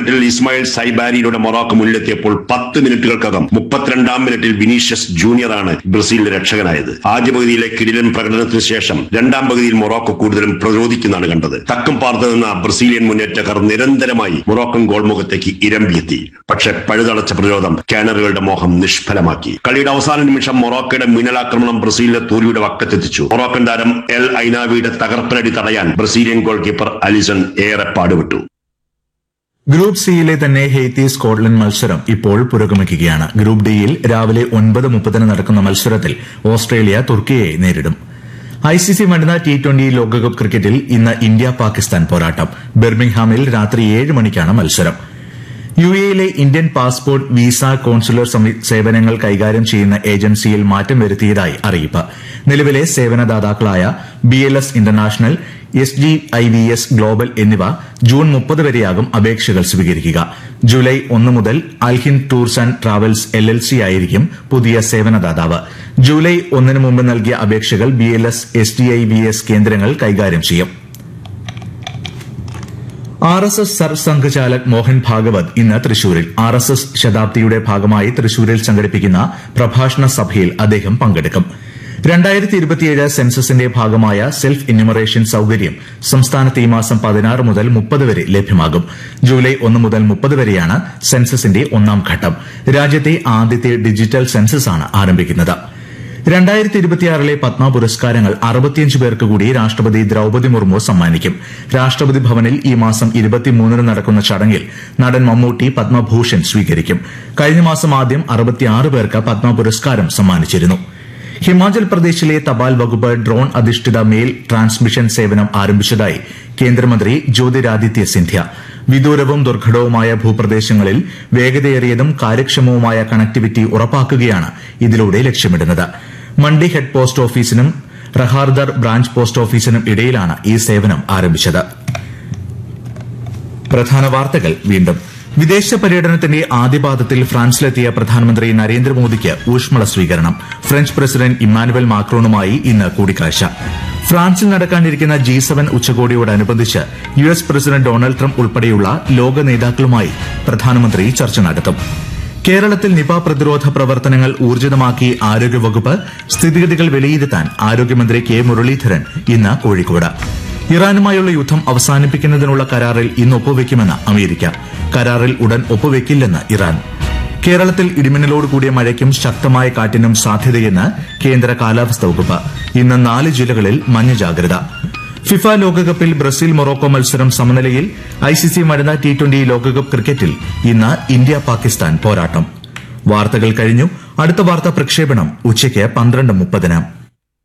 മിനിറ്റിൽ ഇസ്മായിൽ സൈബാരിയിലൂടെ മൊറോക്കോ മുന്നിലെത്തിയപ്പോൾ പത്ത് മിനിറ്റുകൾക്കകം മുപ്പത്തിരണ്ടാം മിനിറ്റിൽ വിനീഷ്യസ് ജൂനിയറാണ് ബ്രസീലിന്റെ രക്ഷകനായത് ആദ്യ പകുതിയിലെ കിടിലൻ പ്രകടനത്തിന് ശേഷം രണ്ടാം പകുതിയിൽ മൊറോക്കോ കൂടുതലും പ്രതിരോധിക്കുന്നതാണ് കണ്ടത് തക്കം പാർത്ത് നിന്ന ബ്രസീലിയൻ മുന്നേറ്റക്കാർ നിരന്തരമായി മൊറോക്കൻ ഗോൾ മുഖത്തേക്ക് ഇരമ്പിയെത്തി പക്ഷെ പഴുതടച്ച പ്രതിരോധം കാനറുകളുടെ മോഹം നിഷ്ഫലമാക്കി കളിയുടെ അവസാന നിമിഷം മൊറോക്കയുടെ മിന്നലാക്രമണം ബ്രസീലിനെ തോൽവിയുടെ വക്കത്തെത്തിച്ചു മൊറോക്കൻ താരം എൽ ഐനാവിയുടെ തകർപ്പനടി തടയാൻ ബ്രസീലിയൻ ഗോൾ കീപ്പർ അലിസൺ ഏറെ പാടുപെട്ടു ഗ്രൂപ്പ് സിയിലെ തന്നെ ഹെയ്ത്തി സ്കോട്ട്ലൻഡ് മത്സരം ഇപ്പോൾ പുരോഗമിക്കുകയാണ് ഗ്രൂപ്പ് ഡിയിൽ രാവിലെ ഒൻപത് മുപ്പതിന് നടക്കുന്ന മത്സരത്തിൽ ഓസ്ട്രേലിയ തുർക്കിയെ നേരിടും ഐസിസി വനിതാ ടി ട്വന്റി ലോകകപ്പ് ക്രിക്കറ്റിൽ ഇന്ന് ഇന്ത്യ പാകിസ്ഥാൻ പോരാട്ടം ബെർമിംഗ്ഹാമിൽ രാത്രി ഏഴ് മണിക്കാണ് മത്സരം യു എയിലെ ഇന്ത്യൻ പാസ്പോർട്ട് വിസ കോൺസുലർ സമി- സേവനങ്ങൾ കൈകാര്യം ചെയ്യുന്ന ഏജൻസിയിൽ മാറ്റം വരുത്തിയതായി അറിയിപ്പ് നിലവിലെ സേവനദാതാക്കളായ B L S international S G I V S global എന്നിവ ജൂൺ മുപ്പത് വരെയാകും അപേക്ഷകൾ സ്വീകരിക്കുക ജൂലൈ ഒന്ന് മുതൽ Alhind tours and travels L L C ആയിരിക്കും പുതിയ സേവനദാതാവ് ജൂലൈ ഒന്നിന് മുമ്പ് നൽകിയ അപേക്ഷകൾ B L S S D I V S കേന്ദ്രങ്ങൾ കൈകാര്യം ചെയ്യും R S S Sarsanghchalak Mohan Bhagwat ഇന്ന് തൃശൂരിൽ ആർ എസ് എസ് ശതാബ്ദിയുടെ ഭാഗമായി തൃശൂരിൽ സംഘടിപ്പിക്കുന്ന പ്രഭാഷണ സഭയിൽ അദ്ദേഹം പങ്കെടുക്കും രണ്ടായിരത്തി ഇരുപത്തിയേഴ് സെൻസസിന്റെ ഭാഗമായ സെൽഫ് എന്യൂമറേഷൻ സൌകര്യം സംസ്ഥാനത്ത് ഈ മാസം പതിനാറ് മുതൽ മുപ്പത് വരെ ലഭ്യമാകും ജൂലൈ ഒന്ന് മുതൽ മുപ്പത് വരെയാണ് സെൻസസിന്റെ ഒന്നാം ഘട്ടം രാജ്യത്തെ ആദ്യത്തെ ഡിജിറ്റൽ സെൻസസാണ് ആരംഭിക്കുന്നത് രണ്ടായിരത്തി ഇരുപത്തിയാറിലെ പത്മ പുരസ്കാരങ്ങൾ അറുപത്തിയഞ്ച് പേർക്ക് കൂടി രാഷ്ട്രപതി ദ്രൌപതി മുർമു സമ്മാനിക്കും രാഷ്ട്രപതി ഭവനിൽ ഈ മാസം ഇരുപത്തിമൂന്നിന് നടക്കുന്ന ചടങ്ങിൽ നടൻ മമ്മൂട്ടി പത്മഭൂഷൺ സ്വീകരിക്കും കഴിഞ്ഞ മാസം ആദ്യം അറുപത്തിയാറ് പേർക്ക് പത്മ പുരസ്കാരം സമ്മാനിച്ചിരുന്നു ഹിമാചൽ പ്രദേശിലെ തപാൽ വകുപ്പ് ഡ്രോൺ അധിഷ്ഠിത മെയിൽ ട്രാൻസ്മിഷൻ സേവനം ആരംഭിച്ചതായി കേന്ദ്രമന്ത്രി ജ്യോതിരാദിത്യ സിന്ധ്യ വിദൂരവും ദുർഘടവുമായ ഭൂപ്രദേശങ്ങളിൽ വേഗതയേറിയതും കാര്യക്ഷമവുമായ കണക്ടിവിറ്റി ഉറപ്പാക്കുകയാണ് ഇതിലൂടെ ലക്ഷ്യമിടുന്നത് മണ്ഡി ഹെഡ് പോസ്റ്റ് ഓഫീസിനും റഹാർദർ ബ്രാഞ്ച് പോസ്റ്റ് ഓഫീസിനും ഇടയിലാണ് ഈ സേവനം ആരംഭിച്ചത് പ്രധാന വാർത്തകൾ വീണ്ടും വിദേശ പര്യടനത്തിന്റെ ആദ്യപാദത്തിൽ ഫ്രാൻസിലെത്തിയ പ്രധാനമന്ത്രി നരേന്ദ്രമോദിക്ക് ഊഷ്മള സ്വീകരണം ഫ്രഞ്ച് പ്രസിഡന്റ് ഇമ്മാനുവൽ മാക്രോണുമായി ഇന്ന് കൂടിക്കാഴ്ച ഫ്രാൻസിൽ നടക്കാനിരിക്കുന്ന ജി സെവൻ ഉച്ചകോടിയോടനുബന്ധിച്ച് U S president Donald Trump ഉൾപ്പെടെയുള്ള ലോക നേതാക്കളുമായി പ്രധാനമന്ത്രി ചർച്ച നടത്തും കേരളത്തിൽ നിപ പ്രതിരോധ പ്രവർത്തനങ്ങൾ ഊർജിതമാക്കി ആരോഗ്യവകുപ്പ് സ്ഥിതിഗതികൾ വിലയിരുത്താൻ ആരോഗ്യമന്ത്രി കെ മുരളീധരൻ ഇന്ന് കോഴിക്കോട് ഇറാനുമായുള്ള യുദ്ധം അവസാനിപ്പിക്കുന്നതിനുള്ള കരാറിൽ ഇന്ന് ഒപ്പുവെക്കുമെന്ന് അമേരിക്ക കരാറിൽ ഉടൻ ഒപ്പുവെക്കില്ലെന്ന് ഇറാൻ കേരളത്തിൽ ഇടിമിന്നലോട് കൂടിയ മഴയ്ക്കും ശക്തമായ കാറ്റിനും സാധ്യതയെന്ന് കേന്ദ്ര കാലാവസ്ഥാ വകുപ്പ് ഇന്ന് നാല് ജില്ലകളിൽ മഞ്ഞ ജാഗ്രത ഫിഫ ലോകകപ്പിൽ ബ്രസീൽ മൊറോക്കോ മത്സരം സമനിലയിൽ ഐസിസി വനിതാ ടി ട്വന്റി ലോകകപ്പ് ക്രിക്കറ്റിൽ ഇന്ന് ഇന്ത്യ പാകിസ്ഥാൻ പോരാട്ടം വാർത്തകൾ കഴിഞ്ഞു അടുത്ത വാർത്താ പ്രക്ഷേപണം ഉച്ചയ്ക്ക് പന്ത്രണ്ട് മുപ്പതിന്